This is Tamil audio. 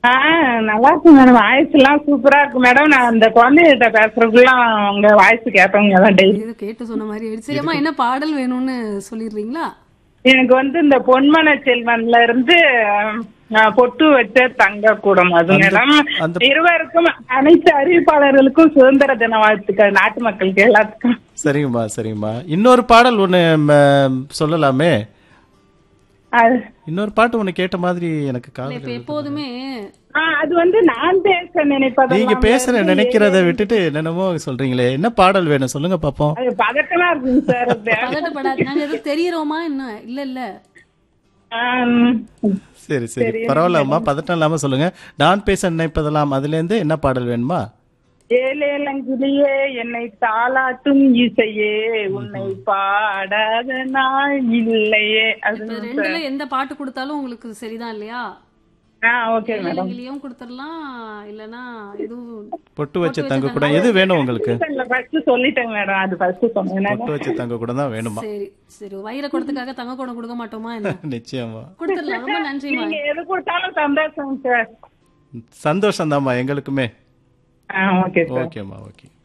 ஆ நல்லா இருக்கு மேடம் வாய்ஸ் எல்லாம் சூப்பரா இருக்கு மேடம் நான் அந்த குழந்தைகிட்ட பேசுறதுக்குலாம் உங்க வாய்ஸ் கேட்பவங்க தான் டெய்லி ஏதோ கேட்டு சொன்ன மாதிரி ஆயிடுச்சு சரி அம்மா என்ன பாடல் வேணும்னு சொல்லிடுறீங்களா எனக்கு வந்து இந்த பொன்மன செல்வன்ல இருந்து ஆ, பொட்டு வச்ச தங்க கூடம் அது அந்த- மேடம் அந்த- இருவருக்கும் அனைத்து அறிவிப்பாளர்களுக்கும் சுதந்திர தின வாழ்த்துக்கள் நாட்டு மக்களுக்கு எல்லாத்துக்கும் சரிங்கம்மா சரிங்கம்மா இன்னொரு பாடல் ஒன்று சொல்லலாமே அது இன்னொரு பாட்டு ஒன்று கேட்ட மாதிரி எனக்கு இல்ல காதல் இப்ப எப்போதுமே ஆ, அது வந்து நான் பேச நினைப்பதெல்லாம் நீங்க பேசுற வந்து நினைக்கிறத விட்டுட்டு என்னென்னமோ சொல்றீங்களே என்ன பாடல் வேணும் சொல்லுங்க பாப்போம் அது பதட்டமா இருக்குங்க சார் அது. பதட்டப்படாது நாங்க எதுவும் தெரியறோமா என்ன இல்ல இல்ல ஆம், சரி சரி பரவாயில்லம்மா பதட்டம் இல்லாம சொல்லுங்க நான் பேச நினைப்பதெல்லாம் அதுல இருந்து என்ன பாடல் வேணுமா ஏலேலங்கிளியே என்னை தாளாட்டும் இசையே உன்னை பாடாத நாள் இல்லையே அது இப்ப ரெண்டுல எந்த பாட்டு கொடுத்தாலும் உங்களுக்கு சரிதான் இல்லையா ஆ ஓகே மேடம் இலங்கையிலயும் கொடுத்துடலாம் இல்லனா இதுவும் பொட்டு வச்ச தங்க கூட எது வேணும் உங்களுக்கு ஃபர்ஸ்ட் சொல்லிட்டேங்க மேடம் அது ஃபர்ஸ்ட் சொன்னேன் பொட்டு வச்ச தங்க கூட தான் வேணுமா சரி சரி வயிற கொடுத்துக்காக தங்க குடம் கொடுக்க மாட்டோமா என்ன நிச்சயமா கொடுத்துடலாம் ரொம்ப நன்றிமா நீங்க எது கொடுத்தாலும் சந்தோஷம் சார் சந்தோஷம் தான்மா எங்களுக்குமே ஆ ஓகே சார் ஓகேம்மா ஓகே